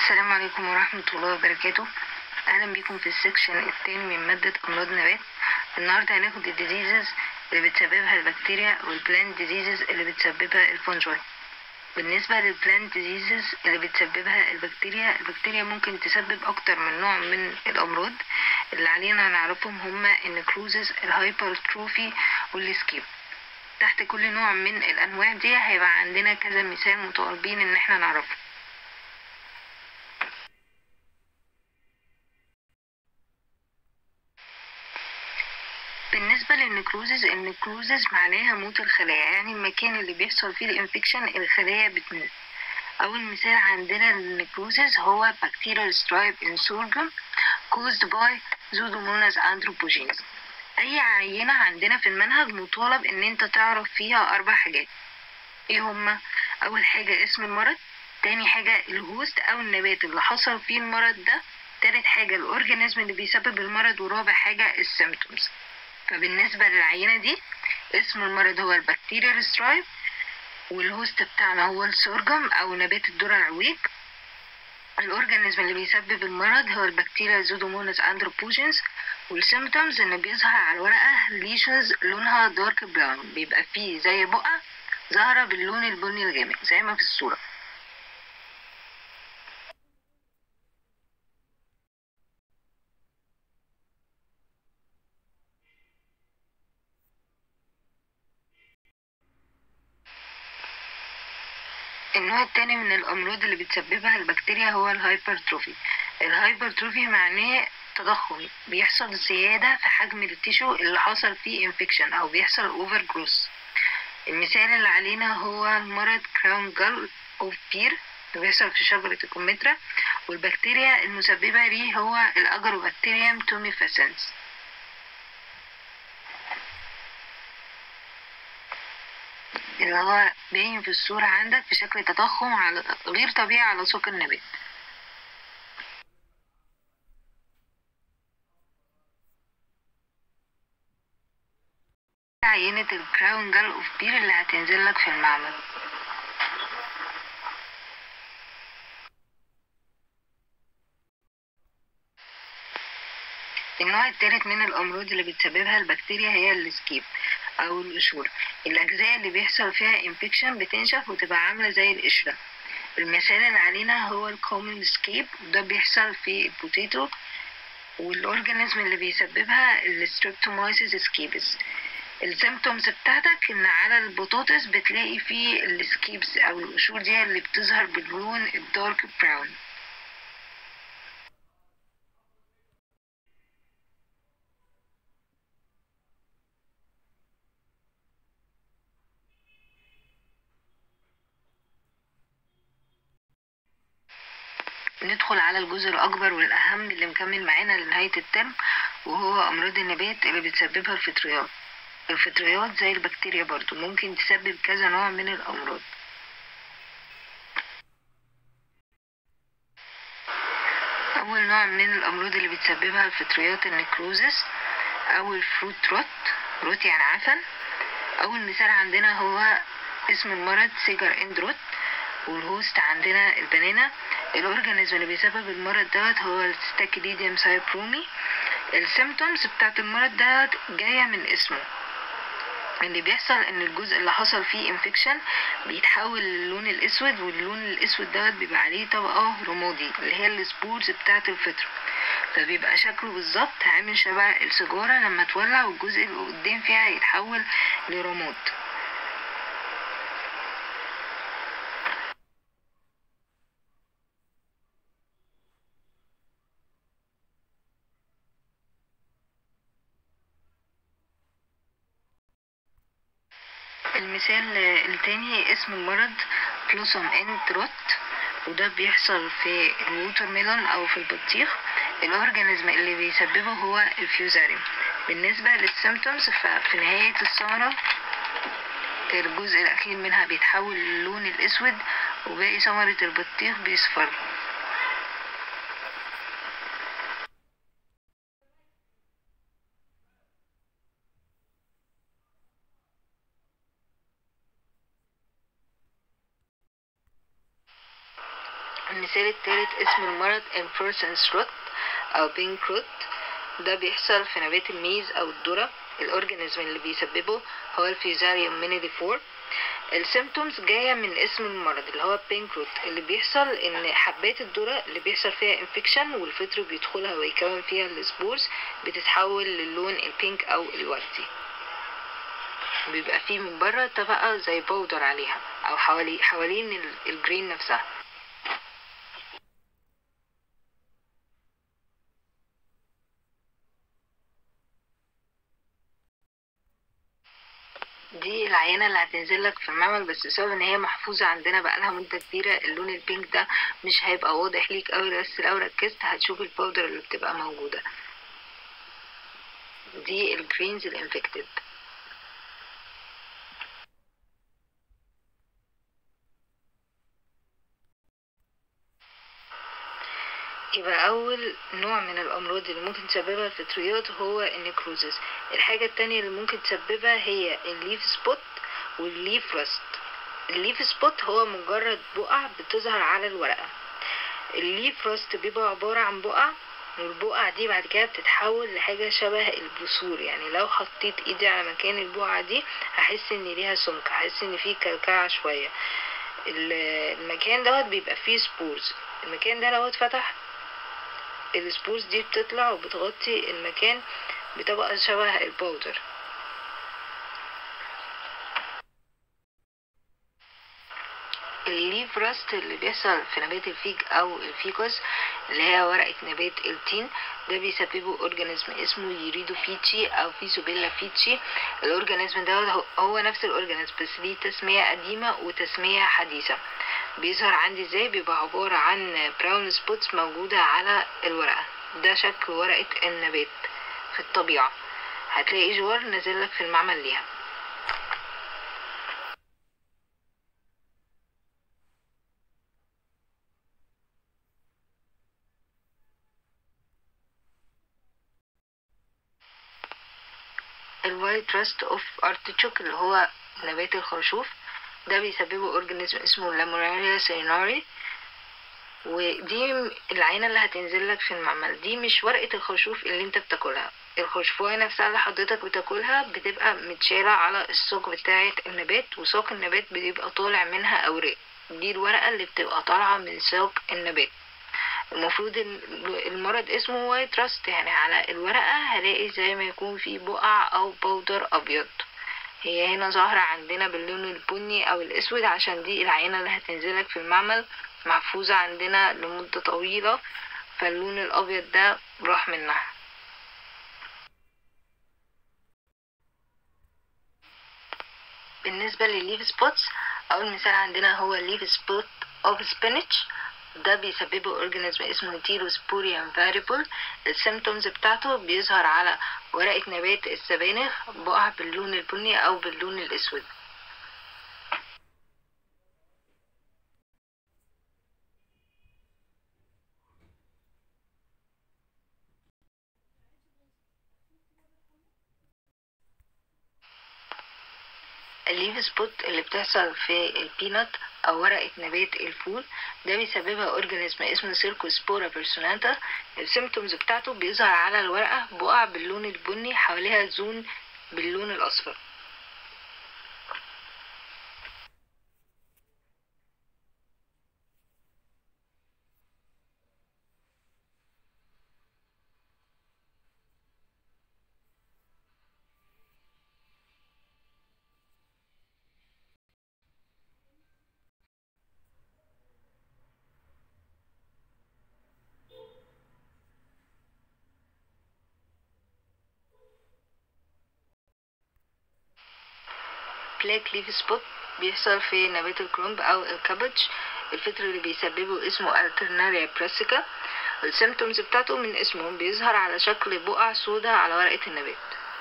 السلام عليكم ورحمة الله وبركاته أهلا بيكم في السكشن التاني من مادة أمراض نبات النهاردة هناخد الديزيزز اللي بتسببها البكتيريا والبلانت ديزيزز اللي بتسببها الفونجوي بالنسبة للبلانت ديزيزز اللي بتسببها البكتيريا البكتيريا ممكن تسبب أكتر من نوع من الأمراض اللي علينا نعرفهم هما النكروزز الهايبرتروفي والسكيب تحت كل نوع من الأنواع دي هيبقى عندنا كذا مثال متطلبين إن احنا نعرفه بالنسبة للنكروزز النكروزز معناها موت الخلايا يعني المكان اللي بيحصل فيه الانفكشن الخلايا بتموت أول مثال عندنا للنكروزز هو bacterial stripe in sorghum caused by Pseudomonas anthropogenes أي عينة عندنا في المنهج مطالب إن أنت تعرف فيها أربع حاجات إيه هما أول حاجة اسم المرض تاني حاجة الهوست أو النبات اللي حصل فيه المرض ده تالت حاجة الأورجانيزم اللي بيسبب المرض ورابع حاجة السيمتومز فبالنسبة للعينة دي اسم المرض هو البكتيريا سترايب والهوست بتاعنا هو السورجم أو نبات الذرة العويق الأورجانيزم اللي بيسبب المرض هو البكتيريا زودوموناس أندروبوجينز والسيمتومز إن بيظهر على الورقة ليشنز لونها دارك براون بيبقى فيه زي بقع ظاهرة باللون البني الغامق زي ما في الصورة النوع التاني من الأمراض اللي بتسببها البكتيريا هو الهايبرتروفي الهايبرتروفي معناه تضخم بيحصل زيادة في حجم التيشو اللي حصل فيه انفكشن أو بيحصل اوفر جروس المثال اللي علينا هو مرض كراون جال اوف بير اللي بيحصل في شجرة الكمثرى والبكتيريا المسببة ليه هو الأجروبكتيريوم توميفاسنس اللي هو باين في الصورة عندك في شكل تضخم على غير طبيعي على سوق النبات عينة الكراون جال اوف بير اللي هتنزل لك في المعمل النوع الثالث من الأمراض اللي بتسببها البكتيريا هي السكيب أو القشور الأجزاء اللي بيحصل فيها انفكشن بتنشف وتبقى عاملة زي القشرة المثال اللي علينا هو الكومن سكيب وده بيحصل في البوتيتو والأورجانيزم اللي بيسببها الستريبتومايسيس سكيبس السيمتومز بتاعتك ان على البطاطس بتلاقي فيه السكيبس او القشور دي اللي بتظهر باللون الدارك براون ندخل على الجزء الأكبر والأهم اللي مكمل معانا لنهاية الترم وهو أمراض النبات اللي بتسببها الفطريات الفطريات زي البكتيريا برضو ممكن تسبب كذا نوع من الأمراض أول نوع من الأمراض اللي بتسببها الفطريات النكروزس أو الفروت روت روت يعني عفن أول مثال عندنا هو اسم المرض سيجر اندروت والهوست عندنا البنانة الأورجانيزم اللي بيسبب المرض دوت هو الستاكيديديوم سايبرومي السيمتومز بتاعت المرض دوت جاية من اسمه اللي بيحصل ان الجزء اللي حصل فيه انفكشن بيتحول للون الاسود واللون الاسود دوت بيبقى عليه طبقة رمادي اللي هي السبورز بتاعت الفطر فبيبقى شكله بالظبط عامل شبه السيجارة لما تولع والجزء اللي قدام فيها يتحول لرماد المثال التاني اسم المرض بلوسوم انت روت وده بيحصل في الووتر ميلون او في البطيخ الاورجانيزم اللي بيسببه هو الفيوزاريوم بالنسبة للسيمتومز ففي نهاية الثمرة الجزء الأخير منها بيتحول للون الأسود وباقي ثمرة البطيخ بيصفر المثال التالت اسم المرض انفورسنس روت او بينك روت ده بيحصل في نبات الميز او الذرة الاورجانيزم اللي بيسببه هو الفيزاريوم مينيديفور السيمتومز جاية من اسم المرض اللي هو بينك روت اللي بيحصل ان حبات الذرة اللي بيحصل فيها انفكشن والفطر بيدخلها ويكون فيها السبورز بتتحول للون البينك او الوردي بيبقى فيه من بره طبقة زي بودر عليها او حوالي حوالين الجرين نفسها دي العينة اللي هتنزل لك في المعمل بس بسبب ان هي محفوظة عندنا بقالها مدة كبيرة اللون البينك ده مش هيبقى واضح ليك اوي بس لو ركزت هتشوف البودر اللي بتبقى موجودة دي الجرينز الانفكتد يبقى أول نوع من الأمراض اللي ممكن تسببها الفطريات هو النيكروزس الحاجة التانية اللي ممكن تسببها هي الليف سبوت والليف راست الليف سبوت هو مجرد بقع بتظهر على الورقة الليف راست بيبقى عبارة عن بقع والبقع دي بعد كده بتتحول لحاجة شبه البثور يعني لو حطيت ايدي على مكان البقعة دي هحس ان ليها سمك هحس ان فيه كلكعة شوية المكان دوت بيبقى فيه سبورز المكان ده لو اتفتح السبورز دي بتطلع وبتغطي المكان بطبقة شبه البودر الليف راست اللي بيحصل في نبات الفيج او الفيكوس اللي هي ورقة نبات التين ده بيسببه اورجانيزم اسمه يريدو فيتشي او فيزوبيلا فيتشي الاورجانيزم ده هو نفس الاورجانيزم بس ليه تسمية قديمة وتسمية حديثة بيظهر عندي ازاي بيبقى عبارة عن براون سبوتس موجودة على الورقة ده شكل ورقة النبات في الطبيعة هتلاقي جوار نازل لك في المعمل ليها الوايت راست اوف ارتشوك اللي هو نبات الخرشوف ده بيسببه اورجانيزم اسمه لاموراريا سيناري ودي العينة اللي هتنزل لك في المعمل دي مش ورقة الخرشوف اللي انت بتاكلها الخرشوفاية نفسها اللي حضرتك بتاكلها بتبقى متشالة على الساق بتاعة النبات وساق النبات بيبقى طالع منها أوراق دي الورقة اللي بتبقى طالعة من ساق النبات المفروض المرض اسمه وايت راست يعني على الورقة هلاقي زي ما يكون في بقع أو بودر أبيض هي هنا ظاهرة عندنا باللون البني أو الأسود عشان دي العينة اللي هتنزلك في المعمل محفوظة عندنا لمدة طويلة فاللون الأبيض ده راح منها بالنسبة للليف سبوتس أول مثال عندنا هو الليف سبوت أوف سبينش ده بيسببه اورجانيزم اسمه هيتيروسبوريوم فاريبل السيمتومز بتاعته بيظهر على ورقة نبات السبانخ بقع باللون البني أو باللون الأسود الليف سبوت اللي بتحصل في البينات او ورقة نبات الفول ده بيسببها اورجانيزم اسمه سيركوسبورا بيرسوناتا السيمتومز بتاعته بيظهر على الورقة بقع باللون البني حواليها زون باللون الاصفر بلاك ليف سبوت بيحصل في نبات الكرومب او الكابج الفطر اللي بيسببه اسمه الترناريا براسيكا السيمتومز بتاعته من اسمه بيظهر على شكل بقع سوداء على ورقة النبات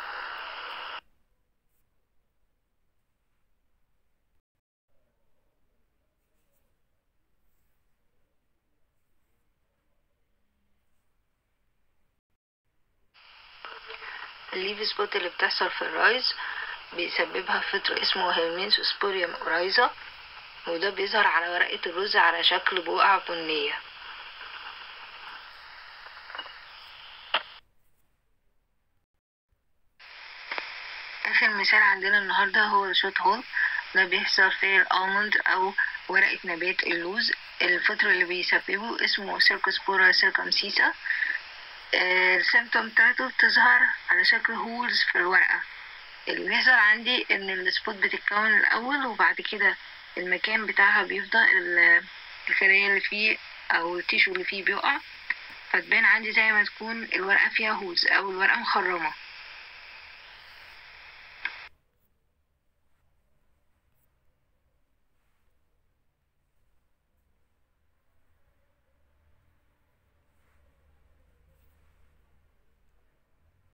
الليف سبوت اللي بتحصل في الرايز بيسببها فطر اسمه هيرمينس سبوريوم اورايزا وده بيظهر على ورقة الرز على شكل بقع بنية آخر مثال عندنا النهاردة هو الشوت هول ده بيحصل في الألموند أو ورقة نبات اللوز الفطر اللي بيسببه اسمه سيركوسبورا سيركمسيسا السيمتوم بتاعته بتظهر على شكل هولز في الورقة اللي بيحصل عندي ان السبوت بتتكون الاول وبعد كده المكان بتاعها بيفضل الخلايا اللي فيه او التيشو اللي فيه بيقع فتبان عندي زي ما تكون الورقة فيها هوز او الورقة مخرمة